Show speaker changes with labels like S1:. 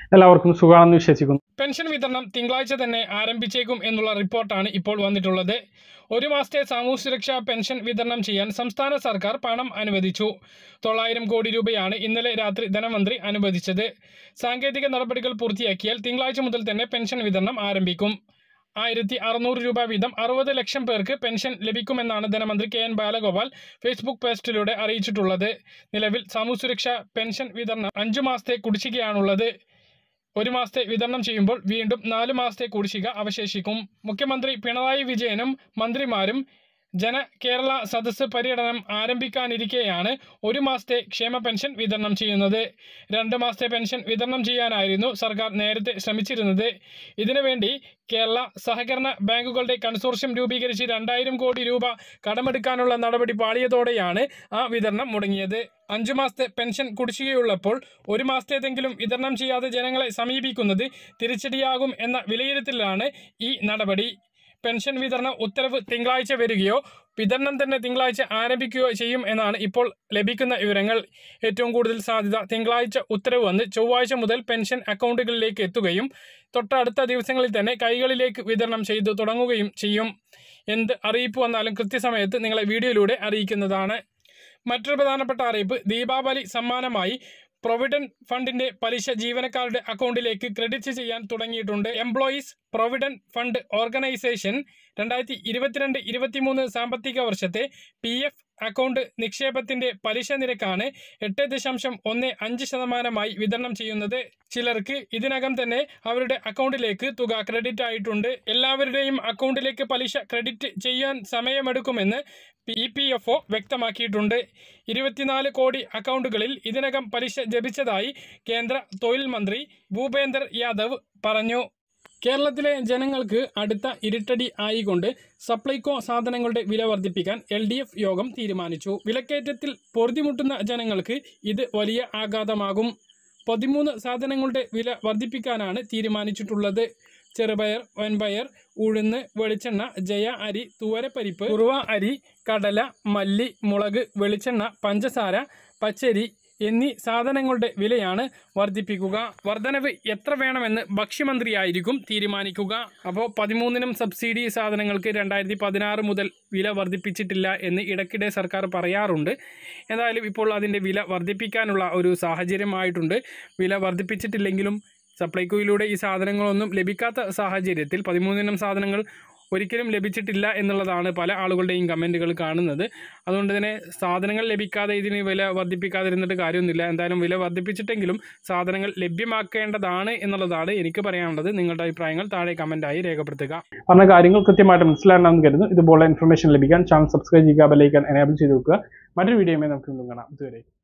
S1: എല്ലാവർക്കും സുഖമാണെന്ന് വിശ്വസിക്കുന്നു
S2: പെൻഷൻ വിതരണം തിങ്കളാഴ്ച തന്നെ ആരംഭിച്ചേക്കും എന്നുള്ള റിപ്പോർട്ടാണ് ഇപ്പോൾ വന്നിട്ടുള്ളത് ഒരു മാസത്തെ സാമൂഹ്യ സുരക്ഷാ പെൻഷൻ വിതരണം ചെയ്യാൻ സംസ്ഥാന സർക്കാർ പണം അനുവദിച്ചു തൊള്ളായിരം കോടി രൂപയാണ് ഇന്നലെ രാത്രി ധനമന്ത്രി അനുവദിച്ചത് സാങ്കേതിക നടപടികൾ പൂർത്തിയാക്കിയാൽ തിങ്കളാഴ്ച മുതൽ തന്നെ പെൻഷൻ വിതരണം ആരംഭിക്കും ആയിരത്തി അറുന്നൂറ് രൂപ വീതം അറുപത് ലക്ഷം പേർക്ക് പെൻഷൻ ലഭിക്കുമെന്നാണ് ധനമന്ത്രി കെ എൻ ബാലഗോപാൽ ഫേസ്ബുക്ക് പോസ്റ്റിലൂടെ അറിയിച്ചിട്ടുള്ളത് നിലവിൽ സാമൂഹ്യ സുരക്ഷാ പെൻഷൻ വിതരണം അഞ്ചു മാസത്തെ കുടിശ്ശികയാണുള്ളത് ഒരു മാസത്തെ വിതരണം ചെയ്യുമ്പോൾ വീണ്ടും നാല് മാസത്തെ കുടിശ്ശിക അവശേഷിക്കും മുഖ്യമന്ത്രി പിണറായി വിജയനും മന്ത്രിമാരും ജന കേരള സദസ്സ് പര്യടനം ആരംഭിക്കാനിരിക്കെയാണ് ഒരു മാസത്തെ ക്ഷേമ പെൻഷൻ വിതരണം ചെയ്യുന്നത് രണ്ട് മാസത്തെ പെൻഷൻ വിതരണം ചെയ്യാനായിരുന്നു സർക്കാർ നേരത്തെ ശ്രമിച്ചിരുന്നത് ഇതിനുവേണ്ടി കേരള സഹകരണ ബാങ്കുകളുടെ കൺസോർഷ്യം രൂപീകരിച്ച് രണ്ടായിരം കോടി രൂപ കടമെടുക്കാനുള്ള നടപടി പാളിയതോടെയാണ് ആ വിതരണം മുടങ്ങിയത് അഞ്ചു മാസത്തെ പെൻഷൻ കുടിശ്ശികയുള്ളപ്പോൾ ഒരു മാസത്തേതെങ്കിലും വിതരണം ചെയ്യാതെ ജനങ്ങളെ സമീപിക്കുന്നത് തിരിച്ചടിയാകും എന്ന വിലയിരുത്തലാണ് ഈ നടപടി പെൻഷൻ വിതരണ ഉത്തരവ് തിങ്കളാഴ്ച വരികയോ വിതരണം തന്നെ തിങ്കളാഴ്ച ആരംഭിക്കുകയോ ചെയ്യും എന്നാണ് ഇപ്പോൾ ലഭിക്കുന്ന വിവരങ്ങൾ ഏറ്റവും കൂടുതൽ സാധ്യത തിങ്കളാഴ്ച ഉത്തരവ് വന്ന് ചൊവ്വാഴ്ച മുതൽ പെൻഷൻ അക്കൗണ്ടുകളിലേക്ക് എത്തുകയും തൊട്ടടുത്ത ദിവസങ്ങളിൽ തന്നെ കൈകളിലേക്ക് വിതരണം ചെയ്തു തുടങ്ങുകയും ചെയ്യും എന്ത് അറിയിപ്പ് വന്നാലും കൃത്യസമയത്ത് നിങ്ങളെ വീഡിയോയിലൂടെ അറിയിക്കുന്നതാണ് മറ്റൊരു പ്രധാനപ്പെട്ട അറിയിപ്പ് ദീപാവലി സമ്മാനമായി പ്രൊവിഡന്റ് ഫണ്ടിന്റെ പലിശ ജീവനക്കാരുടെ അക്കൗണ്ടിലേക്ക് ക്രെഡിറ്റ് ചെയ്യാൻ തുടങ്ങിയിട്ടുണ്ട് എംപ്ലോയീസ് പ്രൊവിഡന്റ് ഫണ്ട് ഓർഗനൈസേഷൻ രണ്ടായിരത്തി ഇരുപത്തിരണ്ട് ഇരുപത്തിമൂന്ന് സാമ്പത്തിക വർഷത്തെ പി എഫ് അക്കൗണ്ട് നിക്ഷേപത്തിന്റെ പലിശ നിരക്കാണ് എട്ട് ദശാംശം ഒന്ന് അഞ്ച് ശതമാനമായി വിതരണം ചെയ്യുന്നത് ചിലർക്ക് ഇതിനകം തന്നെ അവരുടെ അക്കൗണ്ടിലേക്ക് തുക ക്രെഡിറ്റ് ആയിട്ടുണ്ട് എല്ലാവരുടെയും അക്കൗണ്ടിലേക്ക് പലിശ ക്രെഡിറ്റ് ചെയ്യാൻ സമയമെടുക്കുമെന്ന് ഇ പി എഫ് ഒ വ്യക്തമാക്കിയിട്ടുണ്ട് ഇരുപത്തിനാല് കോടി അക്കൗണ്ടുകളിൽ ഇതിനകം പലിശ ജപിച്ചതായി കേന്ദ്ര തൊഴിൽ മന്ത്രി ഭൂപേന്ദർ യാദവ് പറഞ്ഞു കേരളത്തിലെ ജനങ്ങൾക്ക് അടുത്ത ഇരുട്ടടി ആയിക്കൊണ്ട് സപ്ലൈകോ സാധനങ്ങളുടെ വില വർദ്ധിപ്പിക്കാൻ എൽ ഡി എഫ് യോഗം തീരുമാനിച്ചു വിലക്കയറ്റത്തിൽ പൊറുതിമുട്ടുന്ന ജനങ്ങൾക്ക് ഇത് വലിയ ആഘാതമാകും പതിമൂന്ന് സാധനങ്ങളുടെ വില വർദ്ധിപ്പിക്കാനാണ് തീരുമാനിച്ചിട്ടുള്ളത് ചെറുപയർ വൻപയർ ഉഴുന്ന് വെളിച്ചെണ്ണ ജയ അരി തുവരപ്പരിപ്പ് കുറുവ അരി കടല മല്ലി മുളക് വെളിച്ചെണ്ണ പഞ്ചസാര പച്ചരി എന്നീ സാധനങ്ങളുടെ വിലയാണ് വർദ്ധിപ്പിക്കുക വർധനവ് എത്ര വേണമെന്ന് ഭക്ഷ്യമന്ത്രിയായിരിക്കും തീരുമാനിക്കുക അപ്പോൾ പതിമൂന്നിനും സബ്സിഡി സാധനങ്ങൾക്ക് രണ്ടായിരത്തി പതിനാറ് മുതൽ വില വർദ്ധിപ്പിച്ചിട്ടില്ല എന്ന് ഇടയ്ക്കിടെ സർക്കാർ പറയാറുണ്ട് എന്തായാലും ഇപ്പോൾ അതിൻ്റെ വില വർദ്ധിപ്പിക്കാനുള്ള ഒരു സാഹചര്യമായിട്ടുണ്ട് വില വർദ്ധിപ്പിച്ചിട്ടില്ലെങ്കിലും സപ്ലൈകോയിലൂടെ ഈ സാധനങ്ങളൊന്നും ലഭിക്കാത്ത സാഹചര്യത്തിൽ പതിമൂന്നിനം സാധനങ്ങൾ ഒരിക്കലും ലഭിച്ചിട്ടില്ല എന്നുള്ളതാണ് പല ആളുകളുടെയും കമൻറ്റുകൾ കാണുന്നത് അതുകൊണ്ട് തന്നെ സാധനങ്ങൾ ലഭിക്കാതെ ഇതിന് വില വർദ്ധിപ്പിക്കാതിരുന്നിട്ട് കാര്യമൊന്നുമില്ല എന്തായാലും വില വർദ്ധിപ്പിച്ചിട്ടെങ്കിലും സാധനങ്ങൾ ലഭ്യമാക്കേണ്ടതാണ് എന്നുള്ളതാണ് എനിക്ക് പറയാനുള്ളത് നിങ്ങളുടെ അഭിപ്രായങ്ങൾ താഴെ കമൻറ്റായി രേഖപ്പെടുത്തുക
S1: പറഞ്ഞ കാര്യങ്ങൾ കൃത്യമായിട്ട് മനസ്സിലാണെന്ന് കരുതുന്നു ഇതുപോലെ ഇൻഫർമേഷൻ ലഭിക്കാൻ ചാനൽ സബ്സ്ക്രൈബ് ചെയ്യുക ബെല്ലൈക്കൻ എനേബിൾ ചെയ്ത് വെക്കുക മറ്റൊരു വീഡിയോയുമായി നമുക്ക് വീണ്ടും കാണാം ഇതുവരെ